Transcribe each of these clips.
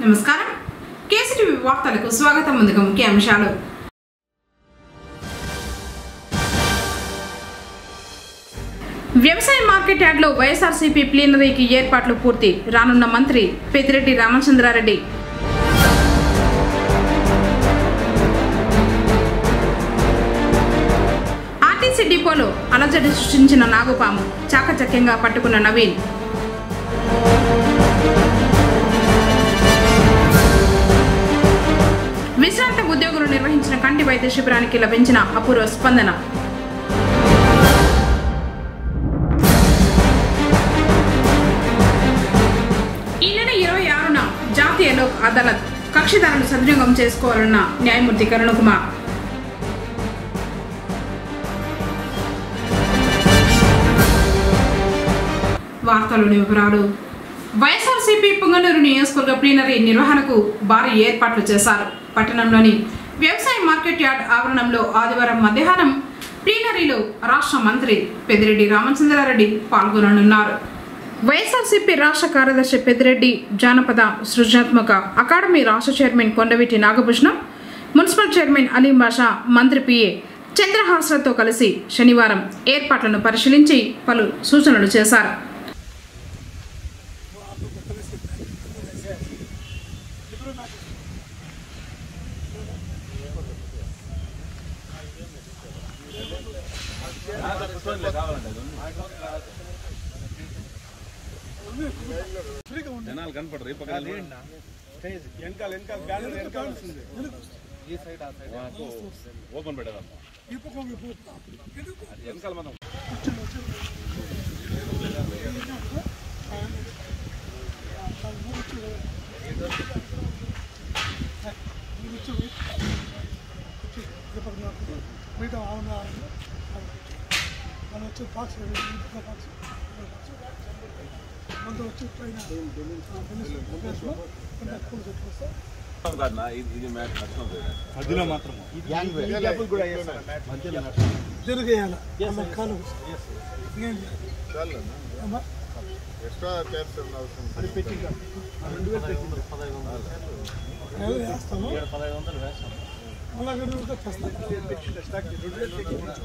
నమస్కారం కేసీటీవీ వార్తలకు స్వాగతం ముందుగా ముఖ్య అంశాలు వ్యవసాయ మార్కెట్ యార్డ్లో వైఎస్ఆర్సీపీ ప్లీనరీకి ఏర్పాట్లు పూర్తి రానున్న మంత్రి పెద్దిరెడ్డి రామచంద్రారెడ్డి ఆర్టీసీ డిపోలో అలజడి సృష్టించిన నాగుపాము చాకచక్యంగా పట్టుకున్న నవీన్ విశ్రాంత ఉద్యోగులు నిర్వహించిన కంటి వైద్య శిబిరానికి లభించిన అపూర్వ స్పందన ఈ నెల ఇరవై ఆరున జాతీయ లోక్ అదాలత్ కక్షిదారులు సద్వినియోగం చేసుకోవాలన్న న్యాయమూర్తి కరుణకుమార్ వార్తలోని వివరాలు వైఎస్ఆర్సీపీ పుంగనూరు నియోజకవర్గ ప్లీనరీ నిర్వహణకు భారీ ఏర్పాట్లు చేశారు పట్టణంలోని వ్యవసాయ మార్కెట్ యార్డ్ ఆవరణంలో ఆదివారం మధ్యాహ్నం ప్లీనరీలో రాష్ట్ర మంత్రి పెద్దిరెడ్డి రామచంద్రారెడ్డి పాల్గొననున్నారు వైఎస్ఆర్సీపీ రాష్ట్ర కార్యదర్శి పెద్దిరెడ్డి జానపద సృజనాత్మక అకాడమీ రాష్ట్ర chairman Kondaveeti Nagabhushanam municipal chairman Aleem Basha మంత్రి పిఏ చంద్రహాస్రతో కలిసి శనివారం ఏర్పాట్లను పరిశీలించి పలు సూచనలు చేశారు జనాలు కనపడరు ఈ పక్కన వెనకాల వెనకాల బ్యానర్ వెనకాల వస్తుంది మాకు ఓపెన్ పెట్టదాం అది వెనకాల మనం బయట ఆవున మనం వచ్చి బాక్స్ బాక్స్ మనతో వచ్చి పైన కాదు నా, ఇది ఇది మ్యాచ్ నష్టం మధ్యలో మాత్రం తిరిగేయాలి అమ్మ కాలు ఇంకేం చేయాలి? అమ్మా ఎక్స్ట్రా ట్యాక్స్ ఏమైనా అవసరం అది పెట్టి రెండు వేలు పెట్టింది నెల వేస్తాము మళ్ళా రెండు వేలు తెస్తాం స్టాక్ రెండు వేలు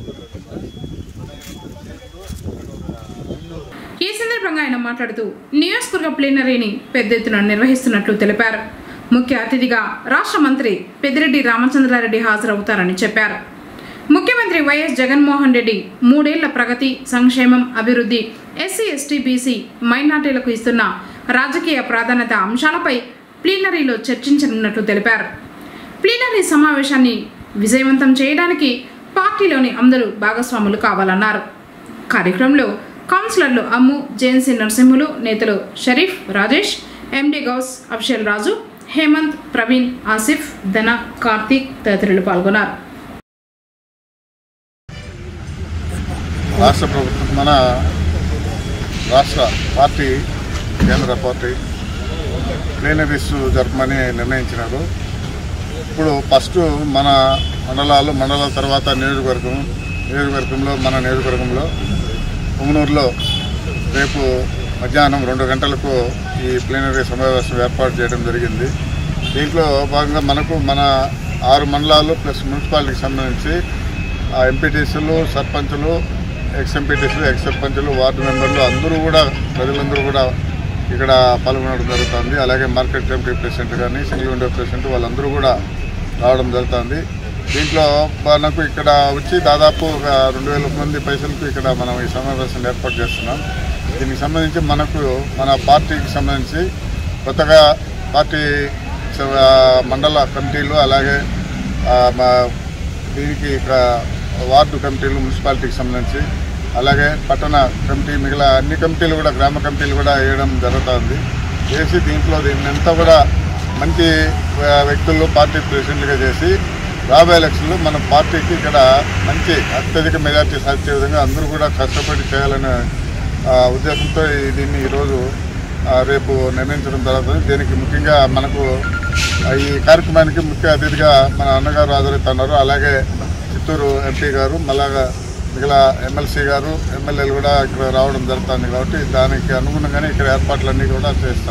ఈ సందర్భంగా ఆయన మాట్లాడుతూ నియోజకవర్గ ప్లీనరీని పెద్ద ఎత్తున నిర్వహిస్తున్నట్లు తెలిపారు ముఖ్య అతిథిగా రాష్ట్ర మంత్రి పెద్దిరెడ్డి రామచంద్రారెడ్డి హాజరవుతారని చెప్పారు ముఖ్యమంత్రి వైఎస్ జగన్మోహన్ రెడ్డి మూడేళ్ల ప్రగతి సంక్షేమం అభివృద్ధి ఎస్సీ ఎస్టీ బీసీ మైనార్టీలకు ఇస్తున్న రాజకీయ ప్రాధాన్యత అంశాలపై ప్లీనరీలో చర్చించనున్నట్లు తెలిపారు ప్లీనరీ సమావేశాన్ని విజయవంతం చేయడానికి పార్టీలోని అందరూ భాగస్వాములు కావాలన్నారు కార్యక్రమంలో కౌన్సిలర్లు అమ్ము జేఎన్సీ నరసింహులు నేతలు షరీఫ్ రాజేష్ ఎండి గౌస్ అఫ్షల్ రాజు హేమంత్ ప్రవీణ్ ఆసిఫ్ ధన కార్తీక్ తదితరులు పాల్గొన్నారు రాష్ట్ర ప్రభుత్వం మన రాష్ట్ర పార్టీ కేంద్ర పార్టీ ప్లేనరీస్ జరపమని నిర్ణయించినారు ఇప్పుడు ఫస్ట్ మన మండలాలు మండలాల తర్వాత నియోజకవర్గం నియోజకవర్గంలో మన నియోజకవర్గంలో పుంగనూరులో రేపు మధ్యాహ్నం రెండు గంటలకు ఈ ప్లేనరీ సమావేశం ఏర్పాటు చేయడం జరిగింది దీంట్లో భాగంగా మనకు మన ఆరు మండలాలు ప్లస్ మున్సిపాలిటీకి సంబంధించి ఎంపీటీసీలు సర్పంచులు ఎక్స్ ఎంపీటీసీలు ఎక్స్ సర్పంచులు వార్డు మెంబర్లు అందరూ కూడా ప్రజలందరూ కూడా ఇక్కడ పాల్గొనడం జరుగుతుంది అలాగే మార్కెట్ కమిటీ ప్రెసిడెంట్ కానీ సింగిల్ విండో ప్రెసిడెంట్ వాళ్ళందరూ కూడా రావడం జరుగుతుంది దీంట్లో మనకు ఇక్కడ వచ్చి దాదాపు ఒక రెండు వేల మంది పైసలకు ఇక్కడ మనం ఈ సమావేశం ఏర్పాటు చేస్తున్నాం దీనికి సంబంధించి మనకు మన పార్టీకి సంబంధించి కొత్తగా పార్టీ స- మండల కమిటీలు అలాగే ఆ, మా- దీనికి ఇక వార్డు కమిటీలు మున్సిపాలిటీకి సంబంధించి అలాగే పట్టణ కమిటీ మిగిలిన అన్ని కమిటీలు కూడా గ్రామ కమిటీలు కూడా వేయడం జరుగుతుంది చేసి దీంట్లో దీన్ని అంతా కూడా మంచి ఆ, వ్యక్తులు పార్టీ ప్రెసిడెంట్గా చేసి రాబోయే ఎలక్షన్లో మన పార్టీకి ఇక్కడ మంచి అత్యధిక మెజార్టీ సాధించే విధంగా అందరూ కూడా కష్టపడి చేయాలనే ఆ, ఉద్దేశంతో ఈ- దీన్ని ఈరోజు ఆ, రేపు నిర్ణయించడం జరుగుతుంది దీనికి ముఖ్యంగా మనకు ఆ, ఈ కార్యక్రమానికి ముఖ్య అతిథిగా మన అన్నగారు హాజరవుతున్నారు అలాగే చిత్తూరు ఎంపీ గారు మళ్ళాగా మిగిలిన ఎమ్మెల్సీ గారు ఎమ్మెల్యేలు కూడా ఇక్కడ రావడం జరుగుతుంది కాబట్టి దానికి అనుగుణంగానే ఇక్కడ ఏర్పాట్లన్నీ కూడా చేస్తాను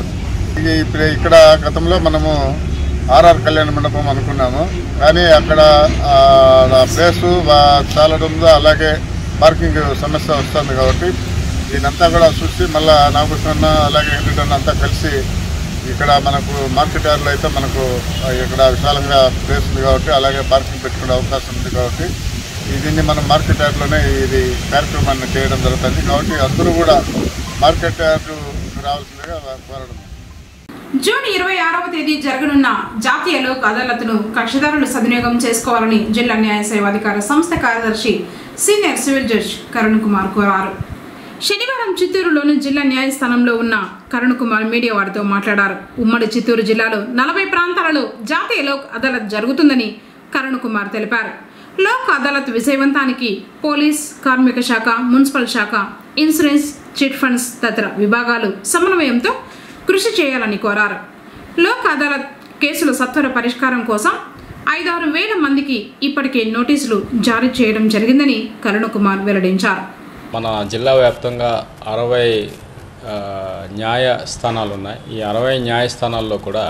ఇది ఇప్పుడు ఇక్కడ గతంలో మనము ఆర్ఆర్ కళ్యాణ మండపం అనుకున్నాము కానీ అక్కడ ఆ, ఆ ప్లేసు బా- చాలడంలో అలాగే పార్కింగ్ సమస్య వస్తుంది కాబట్టి దీనంతా కూడా చూసి మళ్ళా నాగకృష్ణ అలాగే హెడ్రిటన్ అంతా కలిసి ఇక్కడ మనకు మార్కెట్ యార్డ్లో అయితే మనకు ఆ, ఇక్కడ విశాలంగా ప్లేస్ ఉంది కాబట్టి అలాగే పార్కింగ్ పెట్టుకునే అవకాశం ఉంది కాబట్టి ఈ దీన్ని మనం మార్కెట్ యార్డ్లోనే ఇది కార్యక్రమాన్ని చేయడం జరుగుతుంది కాబట్టి అందరూ కూడా మార్కెట్ యార్డ్ రావాల్సిందిగా కోరడం జూన్ ఇరవై ఆరవ తేదీ జరగనున్న జాతీయ లోక్ అదాలత్ను కక్షిదారులు సద్వినియోగం చేసుకోవాలని జిల్లా న్యాయ సేవాధికార సంస్థ కార్యదర్శి senior civil judge Karun Kumar కోరారు శనివారం చిత్తూరులోని జిల్లా న్యాయస్థానంలో ఉన్న కరుణ్ కుమార్ మీడియా వారితో మాట్లాడారు ఉమ్మడి చిత్తూరు జిల్లాలో నలభై ప్రాంతాలలో జాతీయ లోక్ అదాలత్ జరుగుతుందని కరుణ్ కుమార్ తెలిపారు లోక్ అదాలత్ విజయవంతానికి పోలీస్ కార్మిక శాఖ మున్సిపల్ శాఖ ఇన్సూరెన్స్ చిట్ ఫండ్స్ తదితర విభాగాలు సమన్వయంతో కృషి చేయాలని కోరారు లోక్ అదాలత్ కేసుల సత్వర పరిష్కారం కోసం ఐదారు వేల మందికి ఇప్పటికే నోటీసులు జారీ చేయడం జరిగిందని కరుణ్ కుమార్ వెల్లడించారు మన జిల్లా వ్యాప్తంగా అరవై ఆ, న్యాయస్థానాలు ఉన్నాయి ఈ అరవై న్యాయస్థానాల్లో కూడా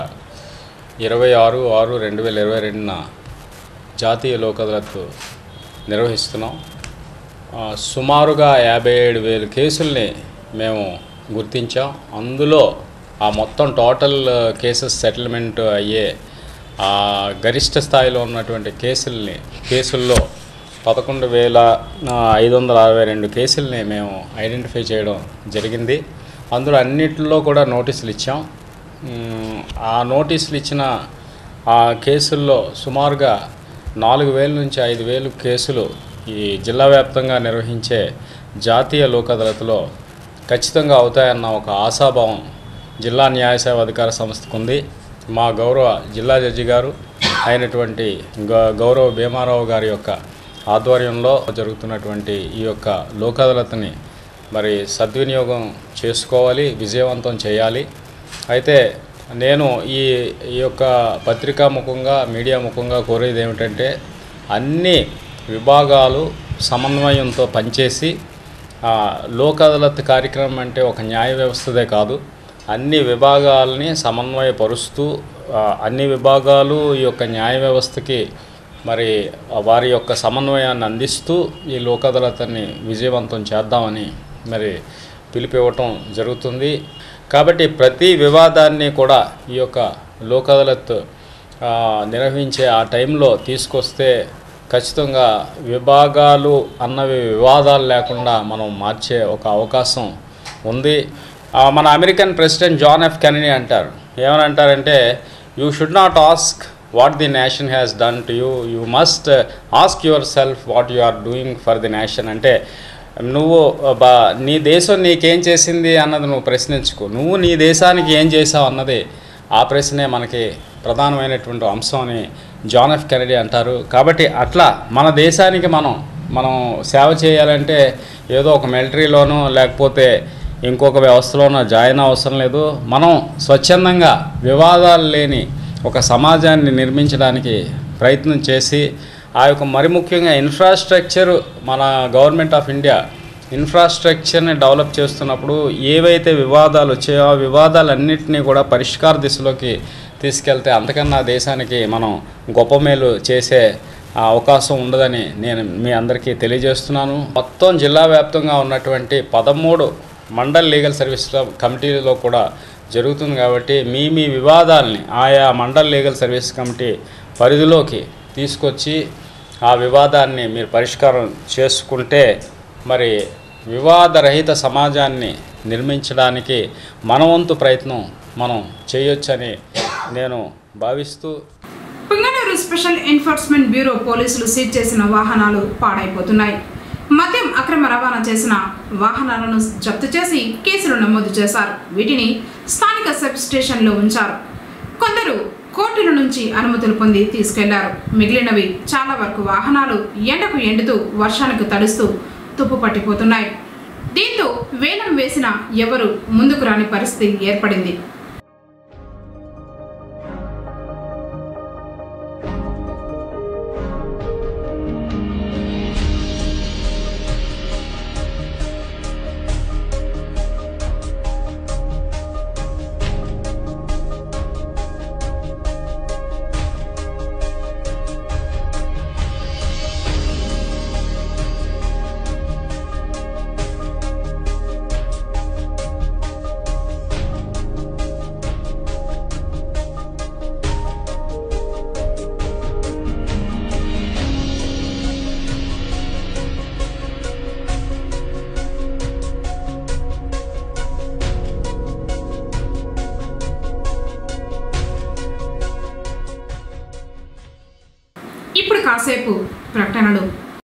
ఇరవై ఆరు ఆరు రెండు వేల ఇరవై రెండున జాతీయ లోక్ అదాలత్ నిర్వహిస్తున్నాం ఆ, సుమారుగా యాభై ఏడు వేలు కేసుల్ని మేము గుర్తించాం అందులో ఆ మొత్తం టోటల్ కేసెస్ సెటిల్మెంట్ అయ్యే ఆ గరిష్ట స్థాయిలో ఉన్నటువంటి కేసుల్ని కేసుల్లో పదకొండు వేల ఆ, ఐదు వందల అరవై రెండు కేసుల్ని మేము ఐడెంటిఫై చేయడం జరిగింది అందులో అన్నిటిలో కూడా నోటీసులు ఇచ్చాం మ్, ఆ నోటీసులు ఇచ్చిన ఆ కేసుల్లో సుమారుగా నాలుగు వేల నుంచి ఐదు వేలు కేసులు ఈ జిల్లా వ్యాప్తంగా నిర్వహించే జాతీయ లోక్ అదాలత్లో ఖచ్చితంగా అవుతాయన్న ఒక ఆశాభావం జిల్లా న్యాయ సేవ అధికార సంస్థకు ఉంది మా గౌరవ జిల్లా జడ్జి గారు అయినటువంటి గ- గౌరవ భీమారావు గారి యొక్క ఆధ్వర్యంలో జరుగుతున్నటువంటి ఈ యొక్క లోక్ అదాలత్ని మరి సద్వినియోగం చేసుకోవాలి విజయవంతం చేయాలి అయితే నేను ఈ ఈ యొక్క పత్రికా ముఖంగా మీడియా ముఖంగా కోరేది ఏమిటంటే అన్ని విభాగాలు సమన్వయంతో పనిచేసి ఆ, లోక్ అదాలత్ కార్యక్రమం అంటే ఒక న్యాయ వ్యవస్థదే కాదు అన్ని విభాగాలని సమన్వయపరుస్తూ ఆ, అన్ని విభాగాలు ఈ యొక్క న్యాయ వ్యవస్థకి మరి వారి యొక్క సమన్వయాన్ని అందిస్తూ ఈ లోక్ అదాలత్ని విజయవంతం చేద్దామని మరి పిలిపివ్వటం జరుగుతుంది కాబట్టి ప్రతి వివాదాన్ని కూడా ఈ యొక్క లోక్ అదాలత్ ఆ, నిర్వహించే ఆ టైంలో తీసుకొస్తే ఖచ్చితంగా విభాగాలు అన్నవి వివాదాలు లేకుండా మనం మార్చే ఒక అవకాశం ఉంది ఆ, మన American president John F Kennedy అంటారు ఏమని అంటారంటే you should not ask what the nation has done to you you must ask yourself what you are doing for the nation అంటే నువ్వు బా నీ దేశం నీకేం చేసింది అన్నది నువ్వు ప్రశ్నించుకో నువ్వు నీ దేశానికి ఏం చేసావు అన్నది ఆ ప్రశ్నే మనకి ప్రధానమైనటువంటి అంశం అని జాన్ ఎఫ్ కెనడీ అంటారు కాబట్టి అట్లా మన దేశానికి మనం మనం సేవ చేయాలంటే ఏదో ఒక మిలిటరీలోనో లేకపోతే ఇంకొక వ్యవస్థలోనో జాయిన్ అవసరం లేదు మనం స్వచ్ఛందంగా వివాదాలు లేని ఒక సమాజాన్ని నిర్మించడానికి ప్రయత్నం చేసి ఆ యొక్క మరి ముఖ్యంగా ఇన్ఫ్రాస్ట్రక్చర్ మన గవర్నమెంట్ ఆఫ్ ఇండియా ఇన్ఫ్రాస్ట్రక్చర్ని డెవలప్ చేస్తున్నప్పుడు ఏవైతే వివాదాలు వచ్చాయో ఆ వివాదాలన్నింటినీ కూడా పరిష్కార దిశలోకి తీసుకెళ్తే అంతకన్నా దేశానికి మనం గొప్ప మేలు చేసే ఆ అవకాశం ఉండదని నేను మీ అందరికీ తెలియజేస్తున్నాను మొత్తం జిల్లా వ్యాప్తంగా ఉన్నటువంటి పదమూడు మండల్ లీగల్ సర్వీస్ కమిటీలో కూడా జరుగుతుంది కాబట్టి మీ మీ వివాదాల్ని ఆయా మండల్ లీగల్ సర్వీస్ కమిటీ పరిధిలోకి తీసుకొచ్చి ఆ వివాదాన్ని మీరు పరిష్కారం చేసుకుంటే మరి వివాదరహిత సమాజాన్ని నిర్మించడానికి మన వంతు ప్రయత్నం మనం చేయొచ్చని నేను భావిస్తూ పుంగనూరు స్పెషల్ ఎన్ఫోర్స్మెంట్ బ్యూరో పోలీసులు సీజ్ చేసిన వాహనాలు పాడైపోతున్నాయి మద్యం అక్రమ రవాణా చేసిన వాహనాలను జప్తు చేసి కేసులు నమోదు చేశారు వీటిని స్థానిక సబ్ స్టేషన్లో ఉంచారు కొందరు కోర్టుల నుంచి అనుమతులు పొంది తీసుకెళ్లారు మిగిలినవి చాలా వరకు వాహనాలు ఎండకు ఎండుతూ వర్షానికి తడుస్తూ తుప్పు పట్టిపోతున్నాయి దీంతో వేలం వేసిన ఎవరు ముందుకు రాని పరిస్థితి ఏర్పడింది కాసేపు ప్రకటనలు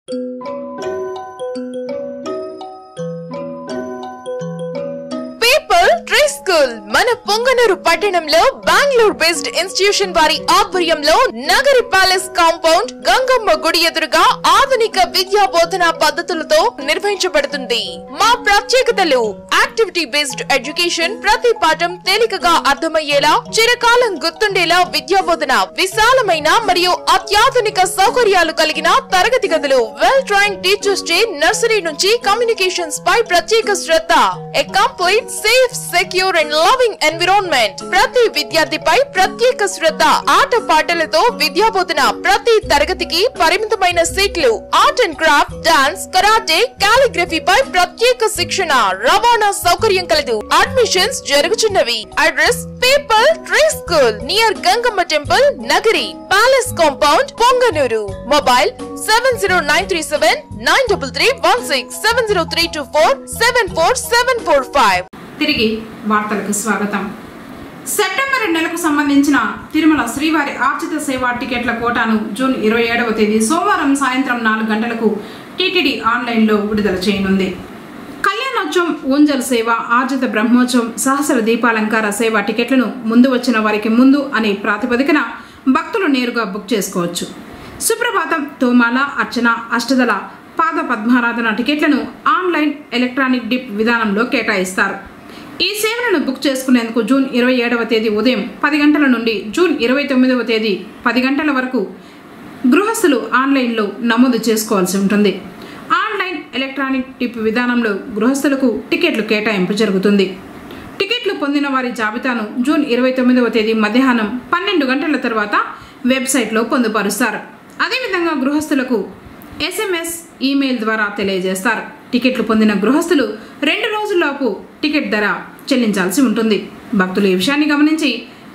పీపుల్ ట్రీ స్కూల్ మన పొంగనూరు పట్టణంలో బెంగళూరు బేస్డ్ ఇన్స్టిట్యూషన్ వారి ఆధ్వర్యంలో నగరి ప్యాలెస్ కాంపౌండ్ గంగమ్మ గుడి ఎదురుగా ఆధునిక విద్యా బోధన పద్ధతులతో నిర్వహించబడుతుంది మా ప్రత్యేకతలు యాక్టివిటీ బేస్డ్ ఎడ్యుకేషన్ ప్రతి పాఠం తేలికగా అర్థమయ్యేలా చిరకాలం గుర్తుండేలా విద్యా బోధన విశాలమైన మరియు అత్యాధునిక సౌకర్యాలు కలిగిన తరగతి గదులు వెల్ ట్రైన్ టీచర్స్ చే నర్సరీ నుంచి కమ్యూనికేషన్స్ పై ప్రత్యేక శ్రద్ధ a complete safe secure and loving environment ప్రతి విద్యార్థిపై ప్రత్యేక శ్రద్ధ ఆట పాటలతో విద్యాబోధన ప్రతి తరగతికి పరిమితమైన సీట్లు art and craft dance karate calligraphy పై ప్రత్యేక శిక్షణ రవాణా సౌకర్యం కలదు అడ్మిషన్స్ జరుగుచున్నవి address people tree school near Gangamma temple Nagari palace compound Punganur mobile seven zero nine three seven nine double three one six seven zero three two four seven four seven four five తిరిగి వార్తలకు స్వాగతం సెప్టెంబర్ నెలకు సంబంధించిన తిరుమల శ్రీవారి ఆర్జిత సేవా టికెట్ల కోటాను జూన్ ఇరవై ఏడవ తేదీ సోమవారం సాయంత్రం నాలుగు గంటలకు టీటీడీ ఆన్లైన్లో విడుదల చేయనుంది కళ్యాణోత్సవం ఊంజల్ సేవ ఆర్జిత బ్రహ్మోత్సవం సహస్ర దీపాలంకార సేవ టికెట్లను ముందు వచ్చిన వారికి ముందు అనే ప్రాతిపదికన భక్తులు నేరుగా బుక్ చేసుకోవచ్చు సుప్రభాతం తోమాల అర్చన అష్టదల పాద పద్మారాధన టికెట్లను ఆన్లైన్ ఎలక్ట్రానిక్ డిప్ విధానంలో కేటాయిస్తారు ఈ సేవలను బుక్ చేసుకునేందుకు జూన్ ఇరవై ఏడవ తేదీ ఉదయం పది గంటల నుండి జూన్ ఇరవై తొమ్మిదవ తేదీ పది గంటల వరకు గృహస్థులు ఆన్లైన్లో నమోదు చేసుకోవాల్సి ఉంటుంది ఆన్లైన్ ఎలక్ట్రానిక్ టిప్ విధానంలో గృహస్థులకు టికెట్లు కేటాయింపు జరుగుతుంది టికెట్లు పొందిన వారి జాబితాను జూన్ ఇరవై తొమ్మిదవ తేదీ మధ్యాహ్నం పన్నెండు గంటల తర్వాత వెబ్సైట్లో పొందుపరుస్తారు అదేవిధంగా గృహస్థులకు ఎస్ఎంఎస్ ఈమెయిల్ ద్వారా తెలియజేస్తారు టికెట్లు పొందిన గృహస్థులు రెండు రోజుల్లోపు టికెట్ ధర చెల్లించాల్సి ఉంటుంది భక్తులు ఈ విషయాన్ని గమనించి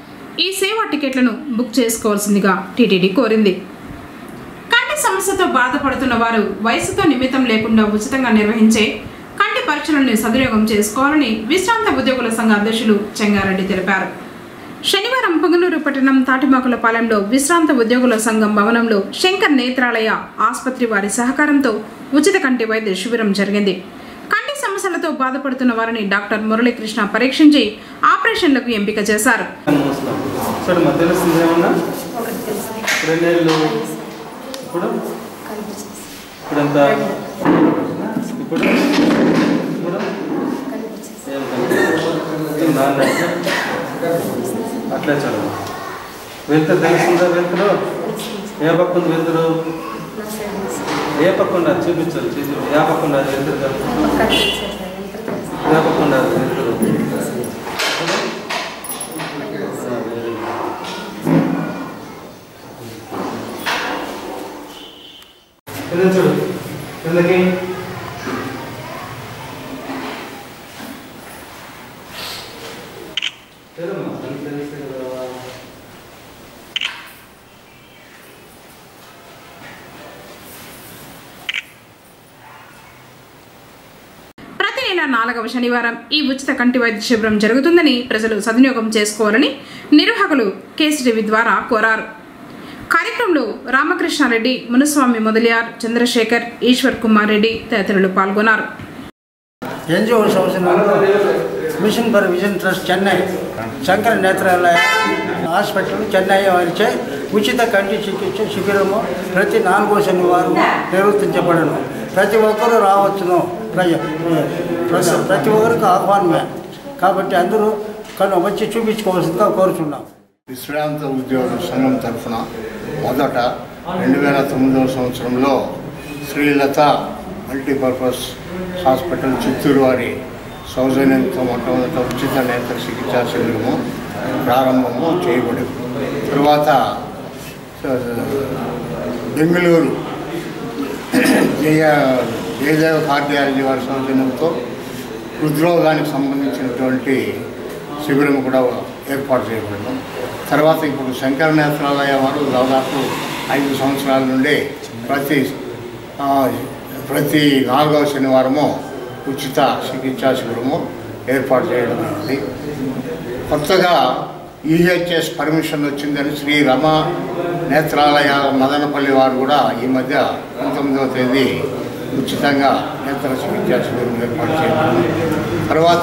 ఈ సేవా టికెట్లను బుక్ చేసుకోవాల్సిందిగా టీటీడీ కోరింది కంటి సమస్యతో బాధపడుతున్న వారు వయసుతో నిమిత్తం లేకుండా ఉచితంగా నిర్వహించే కంటి పరీక్షలను సద్వినియోగం చేసుకోవాలని విశ్రాంత ఉద్యోగుల సంఘ అధ్యక్షులు చెంగారెడ్డి తెలిపారు శనివారం పుంగనూరు పట్టణం తాటిమాకులపాలెంలో విశ్రాంత ఉద్యోగుల సంఘం భవనంలో శంకర్ నేత్రాలయ ఆసుపత్రి వారి సహకారంతో ఉచిత కంటి వైద్య శిబిరం జరిగింది కంటి సమస్యలతో బాధపడుతున్న వారిని డాక్టర్ మురళీకృష్ణ పరీక్షించి ఆపరేషన్లకు ఎంపిక చేశారు చూడు మా తెలుస్తుంది ఏమన్నా రెండేళ్ళు ఇప్పుడు ఇప్పుడు ఎంత ఇప్పుడు ఇప్పుడు ఏం కనిపిస్తుంది? నాన్న అట్లే చదువు వెళ్తురు తెలుస్తుందా వెళ్తురు ఏ పక్క ఉంది వెళ్తురు ఏ పక్క ఉన్నది చూపించాలి చూసి ఏ పక్క ఉన్నది వెళ్తురు ఏ పక్క ఉన్నది వెళ్తురు కింద చూడు కిందకి తెలుమా? నీకు తెలిస్తే కదా. ప్రతి నెల నాలుగవ శనివారం ఈ ఉచిత కంటి వైద్య శిబిరం జరుగుతుందని ప్రజలు సద్వినియోగం చేసుకోవాలని నిర్వాహకులు కేసీటీవీ ద్వారా కోరారు కార్యక్రమంలో రామకృష్ణారెడ్డి మునుస్వామి మొదలియార్ చంద్రశేఖర్ ఈశ్వర్ కుమార్ రెడ్డి తదితరులు పాల్గొన్నారు ఎన్జిఓ సంస్థలు mission for vision trust Chennai Sankara Nethralaya hospital Chennai వారిచే ఉచిత కంటి చికిత్స శిబిరము ప్రతి నాలుగో శనివారం నిర్వర్తించబడను ప్రతి ఒక్కరూ రావచ్చును ప్రజ ప్రజ- ప్రతి ఒక్కరికి ఆహ్వానమే కాబట్టి అందరూ కను వచ్చి చూపించుకోవాల్సిందిగా కోరుచున్నాం విశ్రాంత ఉద్యోగుల సంఘం తరఫున మొదట రెండు వేల తొమ్మిదవ సంవత్సరంలో శ్రీలత మల్టీపర్పస్ హాస్పిటల్ చిత్తూరు వారి సౌజన్యంతో మొట్టమొదట ఉచిత నేత్ర చికిత్సా శిబిరము ప్రారంభము చేయబడింది తరువాత ఆ, బెంగళూరు జయ జయదేవ కార్డియాలజీ వారి సౌజన్యంతో హృద్రోగానికి సంబంధించినటువంటి శిబిరం కూడా ఏర్పాటు చేయబడింది తర్వాత ఇప్పుడు శంకర నేత్రాలయ వారు దాదాపు ఐదు సంవత్సరాల నుండి ప్రతి ఆ, ప్రతి నాలుగవ శనివారము ఉచిత చికిత్సా శిబిరము ఏర్పాటు చేయడం అయింది కొత్తగా ఈహెచ్ఎస్ పర్మిషన్ వచ్చిందని శ్రీ రమ నేత్రాలయాల మదనపల్లి వారు కూడా ఈ మధ్య పంతొమ్మిదవ తేదీ ఉచితంగా నేత్ర చికిత్సా శిబిరం ఏర్పాటు చేయడం తర్వాత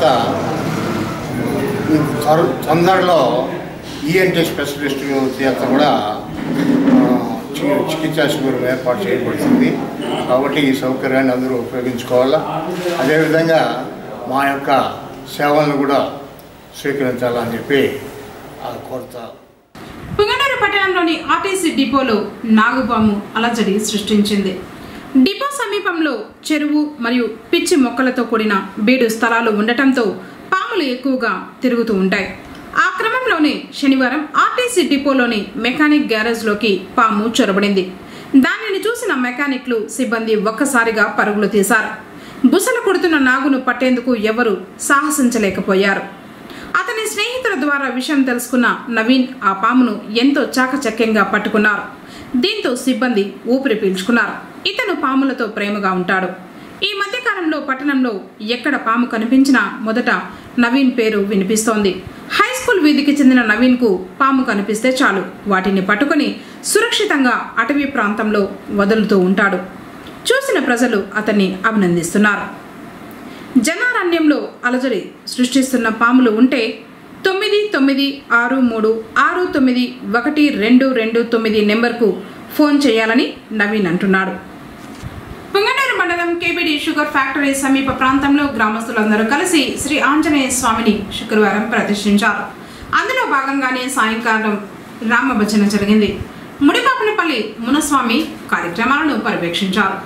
త్వర- తొందరలో ఈఎన్టీ స్పెషలిస్టులు చేత కూడా ఆ, చి- చికిత్సా శిబిరం ఏర్పాటు చేయబడుతుంది కాబట్టి ఈ సౌకర్యాన్ని అందరూ ఉపయోగించుకోవాలా అదేవిధంగా మా యొక్క సేవలను కూడా స్వీకరించాలని చెప్పి ఆ, కోరుతా పుంగనూరు పట్టణంలోని ఆర్టీసీ డిపోలో నాగుపాము అలజడి సృష్టించింది డిపో సమీపంలో చెరువు మరియు పిచ్చి మొక్కలతో కూడిన బీడు స్థలాలు ఉండటంతో పాములు ఎక్కువగా తిరుగుతూ ఉంటాయి ఆ క్రమంలోనే శనివారం ఆర్టీసీ డిపోలోని మెకానిక్ గ్యారేజ్లోకి పాము చొరబడింది దానిని చూసిన మెకానిక్లు సిబ్బంది ఒక్కసారిగా పరుగులు తీశారు బుసలు కొడుతున్న నాగును పట్టేందుకు ఎవరు సాహసించలేకపోయారు అతని స్నేహితుల ద్వారా విషయం తెలుసుకున్న నవీన్ ఆ పామును ఎంతో చాకచక్యంగా పట్టుకున్నారు దీంతో సిబ్బంది ఊపిరి పీల్చుకున్నారు ఇతను పాములతో ప్రేమగా ఉంటాడు ఈ మధ్యకాలంలో పట్టణంలో ఎక్కడ పాము కనిపించినా మొదట నవీన్ పేరు వినిపిస్తోంది హై స్కూల్ వీధికి చెందిన నవీన్కు పాము కనిపిస్తే చాలు వాటిని పట్టుకొని సురక్షితంగా అటవీ ప్రాంతంలో వదులుతూ ఉంటాడు చూసిన ప్రజలు అతన్ని అభినందిస్తున్నారు జనారణ్యంలో అలజడి సృష్టిస్తున్న పాములు ఉంటే తొమ్మిది తొమ్మిది ఆరు మూడు ఆరు తొమ్మిది ఒకటి రెండు రెండు తొమ్మిది నెంబర్కు ఫోన్ చేయాలని నవీన్ అంటున్నాడు పుంగనూరు మండలం కేబిడి షుగర్ ఫ్యాక్టరీ సమీప ప్రాంతంలో గ్రామస్తులందరూ కలిసి శ్రీ ఆంజనేయ స్వామిని శుక్రవారం ప్రతిష్ఠించారు అందులో భాగంగానే సాయంకాలం రామభజన జరిగింది ముడిపాపనపల్లి మునస్వామి కార్యక్రమాలను పర్యవేక్షించారు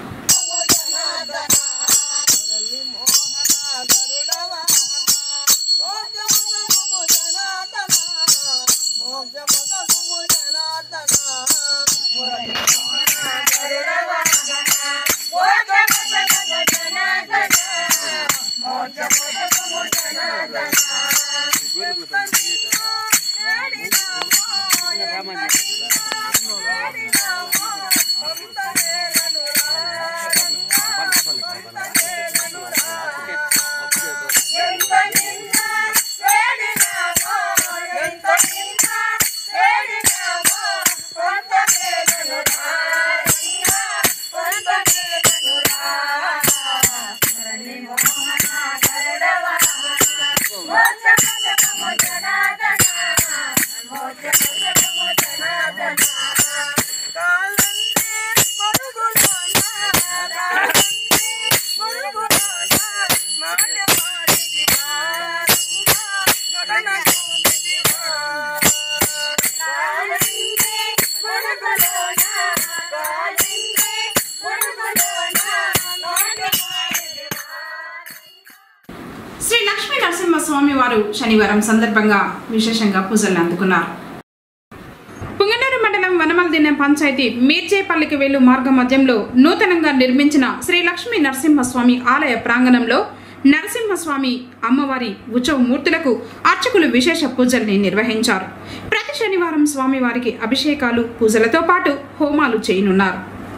శ్రీ లక్ష్మీ నరసింహస్వామి వారు శనివారం సందర్భంగా విశేషంగా పూజలు అందుకున్నారు పుంగనూరు మండలం వనమలదిన్నె పంచాయతీ మీర్చేపల్లికి వెళ్ళు మార్గ మధ్యంలో నూతనంగా నిర్మించిన శ్రీ లక్ష్మీ నరసింహస్వామి ఆలయ ప్రాంగణంలో నరసింహస్వామి అమ్మవారి ఉత్సవ మూర్తులకు అర్చకులు విశేష పూజల్ని నిర్వహించారు ప్రతి శనివారం స్వామివారికి అభిషేకాలు పూజలతో పాటు హోమాలు చేయనున్నారు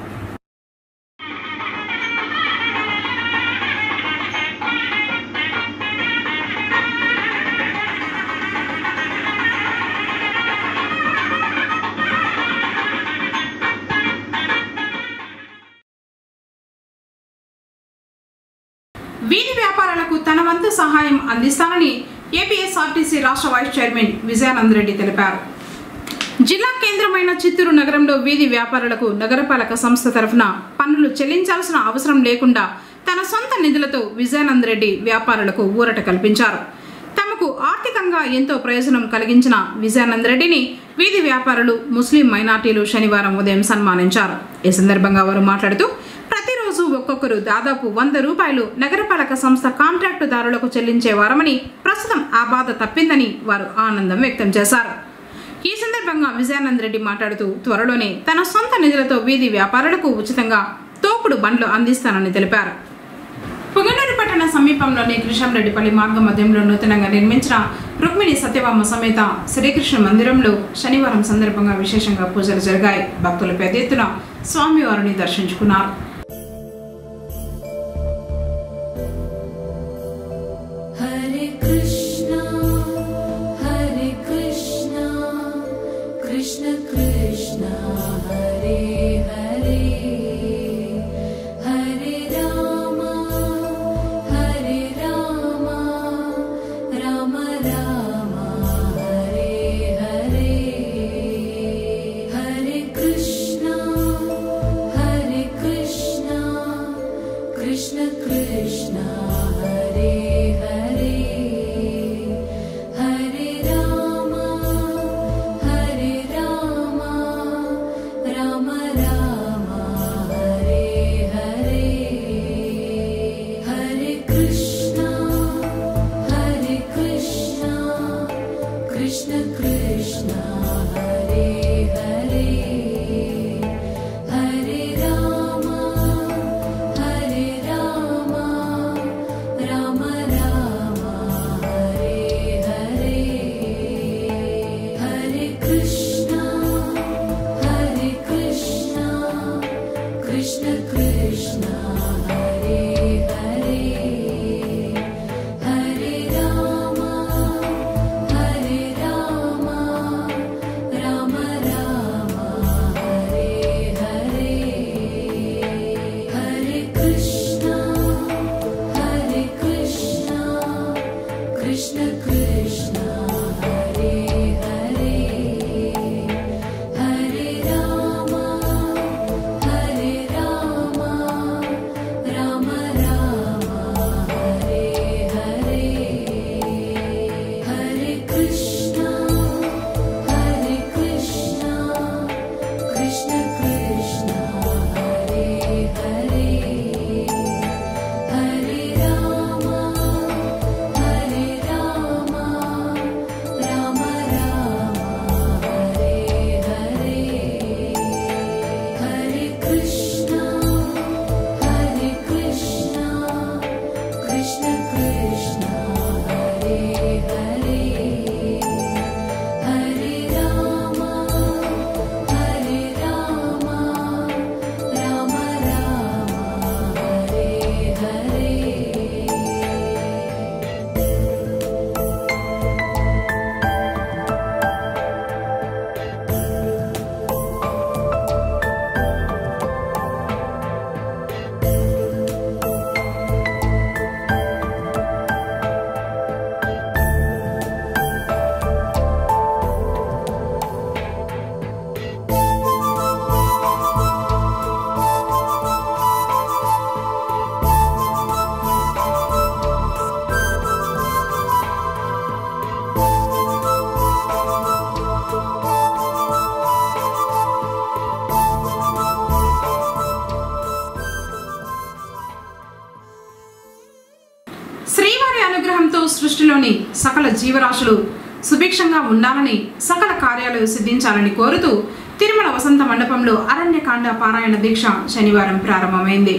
వీధి వ్యాపారాలకు తన వంతు సహాయం అందిస్తానని ఏపీఎస్ఆర్టీసీ రాష్ట్ర వైస్ చైర్మన్ విజయానంద్ రెడ్డి తెలిపారు జిల్లా కేంద్రమైన చిత్తూరు నగరంలో వీధి వ్యాపారులకు నగరపాలక సంస్థ తరఫున పన్నులు చెల్లించాల్సిన అవసరం లేకుండా తన సొంత నిధులతో విజయానంద్ రెడ్డి వ్యాపారులకు ఊరట కల్పించారు తమకు ఆర్థికంగా ఎంతో ప్రయోజనం కలిగించిన విజయానంద్ రెడ్డిని వీధి వ్యాపారులు ముస్లిం మైనార్టీలు శనివారం ఉదయం సన్మానించారు ఈ సందర్భంగా వారు మాట్లాడుతూ ప్రతిరోజు ఒక్కొక్కరు దాదాపు వంద రూపాయలు నగరపాలక సంస్థ కాంట్రాక్టుదారులకు చెల్లించేవారమని ప్రస్తుతం ఆ బాధ తప్పిందని వారు ఆనందం వ్యక్తం చేశారు ఈ సందర్భంగా విజయానంద్ రెడ్డి మాట్లాడుతూ త్వరలోనే తన సొంత నిధులతో వీధి వ్యాపారులకు ఉచితంగా తోపుడు బండ్లు అందిస్తానని తెలిపారు పుంగనూరు పట్టణ సమీపంలోని కృష్ణంరెడ్డిపల్లి మార్గ మధ్యంలో నూతనంగా నిర్మించిన రుక్మిణి సత్యభామ సమేత శ్రీకృష్ణ మందిరంలో శనివారం సందర్భంగా విశేషంగా పూజలు జరిగాయి భక్తులు పెద్ద ఎత్తున స్వామివారిని దర్శించుకున్నారు हरे कृष्णा हरे कृष्णा कृष्ण कृष्ण कृष्ण हरे हरे हरे राम हरे राम राम राम हरे हरे हरे कृष्ण हरे कृष्ण कृष्ण कृष्ण हरे हरे हरे राम हरे राम राम राम हरे हरे हरे कृष्ण हरे कृष्ण कृष्ण कृष्ण हरे हरे हरे राम हरे राम राम राम हरे हरे हरे कृष्ण हरे कृष्ण कृष्ण कृष्ण हरे हरे हरे राम हरे राम राम राम हरे हरे हरे कृष्ण हरे कृष्ण कृष्ण कृष्ण हरे हरे हरे राम हरे राम राम राम हरे हरे हरे कृष्ण हरे कृष्ण कृष्ण कृष्ण हरे हरे हरे राम हरे राम राम राम हरे हरे हरे कृष्ण हरे कृष्ण कृष्ण कृष्ण हरे हरे हरे राम हरे राम राम राम हरे हरे శ్రీవారి అనుగ్రహంతో సృష్టిలోని సకల జీవరాశులు సుభిక్షంగా ఉండాలని సకల కార్యాలు సిద్ధించాలని కోరుతూ తిరుమల వసంత మండపంలో అరణ్యకాండ పారాయణ దీక్ష శనివారం ప్రారంభమైంది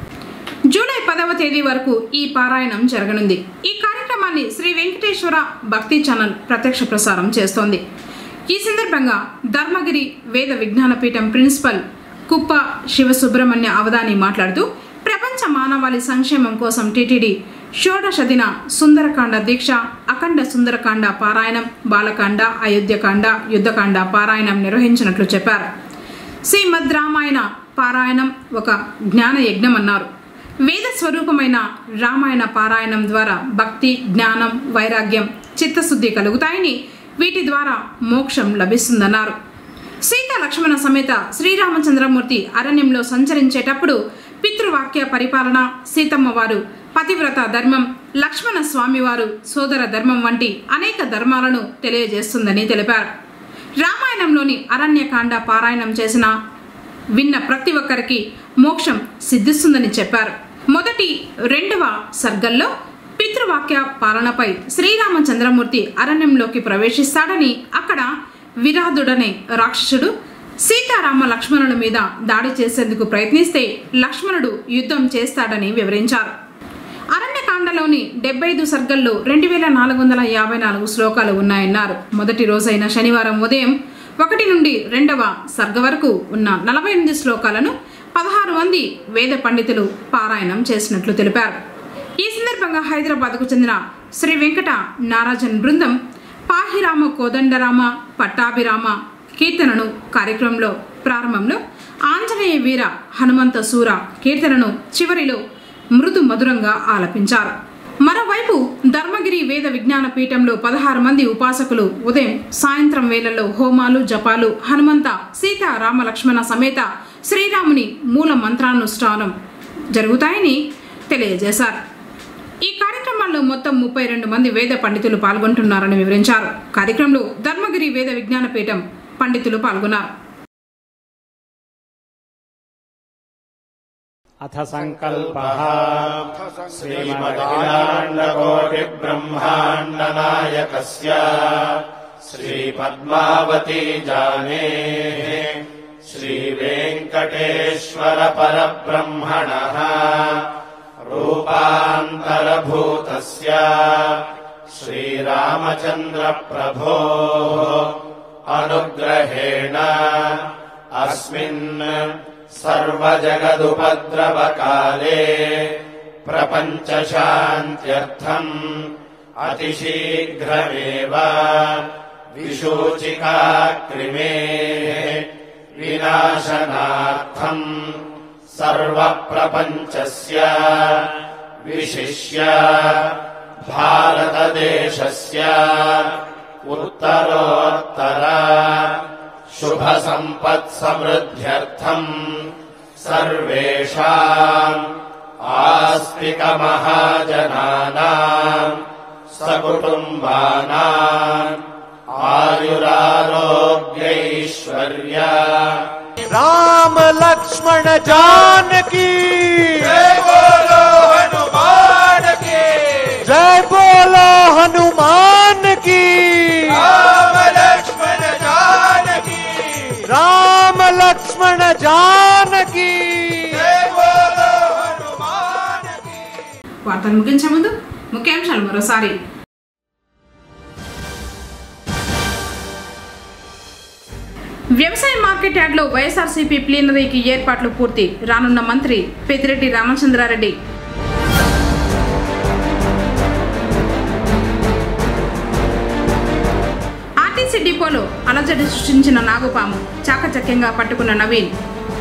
జూలై పదవ తేదీ వరకు ఈ పారాయణం జరగనుంది ఈ కార్యక్రమాన్ని శ్రీ వెంకటేశ్వర భక్తి ఛానల్ ప్రత్యక్ష ప్రసారం చేస్తోంది ఈ సందర్భంగా ధర్మగిరి వేద విజ్ఞాన పీఠం ప్రిన్సిపల్ కుప్ప శివసుబ్రహ్మణ్య అవధాని మాట్లాడుతూ ప్రపంచ మానవాళి సంక్షేమం కోసం టీటీడీ షోడశ దిన సుందరకాండ దీక్ష అఖండ సుందరకాండ పారాయణం బాలకాండ అయోధ్యకాండ యుద్ధకాండ పారాయణం నిర్వహించినట్లు చెప్పారు శ్రీమద్ రామాయణ పారాయణం ఒక జ్ఞాన యజ్ఞం అన్నారు వేద స్వరూపమైన రామాయణ పారాయణం ద్వారా భక్తి జ్ఞానం వైరాగ్యం చిత్తశుద్ధి కలుగుతాయని వీటి ద్వారా మోక్షం లభిస్తుందన్నారు సీత లక్ష్మణ సమేత శ్రీరామచంద్రమూర్తి అరణ్యంలో సంచరించేటప్పుడు పితృవాక్య పరిపాలన సీతమ్మ వారు పతివ్రత ధర్మం లక్ష్మణ స్వామివారు సోదర ధర్మం వంటి అనేక ధర్మాలను తెలియజేస్తుందని తెలిపారు రామాయణంలోని అరణ్యకాండ పారాయణం చేసిన విన్న ప్రతి ఒక్కరికి మోక్షం సిద్ధిస్తుందని చెప్పారు మొదటి రెండవ సర్గల్లో పితృవాక్య పాలనపై శ్రీరామచంద్రమూర్తి అరణ్యంలోకి ప్రవేశిస్తాడని అక్కడ విరాధుడనే రాక్షసుడు సీతారామ లక్ష్మణుల మీద దాడి చేసేందుకు ప్రయత్నిస్తే లక్ష్మణుడు యుద్ధం చేస్తాడని వివరించారు అరణ్యకాండలోని డెబ్బై ఐదు సర్గల్లో రెండు వేల నాలుగు వందల యాభై నాలుగు శ్లోకాలు ఉన్నాయన్నారు మొదటి రోజైన శనివారం ఉదయం ఒకటి నుండి రెండవ సర్గ వరకు ఉన్న నలభై ఎనిమిది శ్లోకాలను పదహారు మంది వేద పండితులు పారాయణం చేసినట్లు తెలిపారు ఈ సందర్భంగా హైదరాబాద్కు చెందిన శ్రీ వెంకట నారాజన్ బృందం పాహిరామ కోదండరామ పట్టాభిరామ కీర్తనను కార్యక్రమంలో ప్రారంభంలో ఆంజనేయ వీర హనుమంత సూర కీర్తనను చివరిలో మృదు మధురంగా ఆలపించారు మరోవైపు ధర్మగిరి వేద విజ్ఞాన పీఠంలో పదహారు మంది ఉపాసకులు ఉదయం సాయంత్రం వేళల్లో హోమాలు జపాలు హనుమంత సీత రామ లక్ష్మణ సమేత శ్రీరాముని మూల మంత్రానుష్ఠానం జరుగుతాయని తెలియజేశారు ఈ కార్యక్రమాల్లో మొత్తం ముప్పై రెండు మంది వేద పండితులు పాల్గొంటున్నారని వివరించారు కార్యక్రమంలో ధర్మగిరి వేద విజ్ఞాన పీఠం పండితులు పాల్గొన్నారు अथ सङ्कल्पः श्रीमदखिलाण्डकोटिब्रह्माण्डनायकस्य श्रीपद्मावती जानेः श्रीवेङ्कटेश्वरपरब्रह्मणः रूपान्तरभूतस्य श्रीरामचन्द्रप्रभोः अनुग्रहेण अस्मिन् सर्वजगदुपद्रवकाले प्रपञ्चशान्त्यर्थम् अतिशीघ्रमेव विशूचिकाकृमेः विनाशनार्थम् सर्वप्रपञ्चस्य विशिष्य भारतदेशस्य उत्तरोत्तर शुभसम्पत्समृद्ध्यर्थम् सर्वेषाम् आस्तिकमहाजनानाम् सकुटुम्बानाम् आयुरारोग्यैश्वर्य राम लक्ष्मण जानकी जय बोलो हनुमान की जय बोलो हनुमान की राम लक्ष्मण जानकी राम लक्ष्मण जानकी जय बोलो हनुमान వార్తలు ముగించే ముందు ముఖ్యాంశాలు మరోసారి వ్యవసాయ మార్కెట్ యార్డ్లో వైఎస్ఆర్సీపీ ప్లీనరీకి ఏర్పాట్లు పూర్తి రానున్న మంత్రి పెద్దిరెడ్డి రామచంద్రారెడ్డి ఆర్టీసీ డిపోలో అలజడి సృష్టించిన నాగుపాము చాకచక్యంగా పట్టుకున్న నవీన్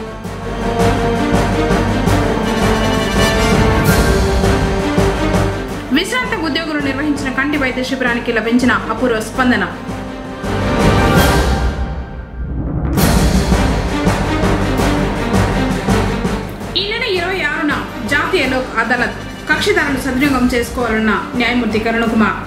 విశ్రాంత ఉద్యోగులు నిర్వహించిన కంటి వైద్య శిబిరానికి లభించిన అపూర్వ స్పందన ఈ నెల ఇరవై ఆరున జాతీయ లోక్ అదాలత్ కక్షిదారులు సద్వినియోగం చేసుకోవాలన్న న్యాయమూర్తి కరుణకుమార్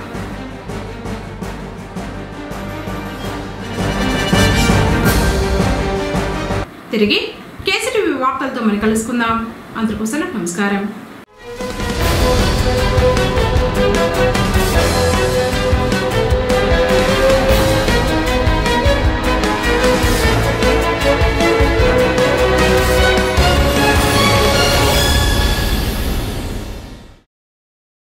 తిరిగి కేసీటీవీ వార్తలతో మరి కలుసుకుందాం అందరికోసం నమస్కారం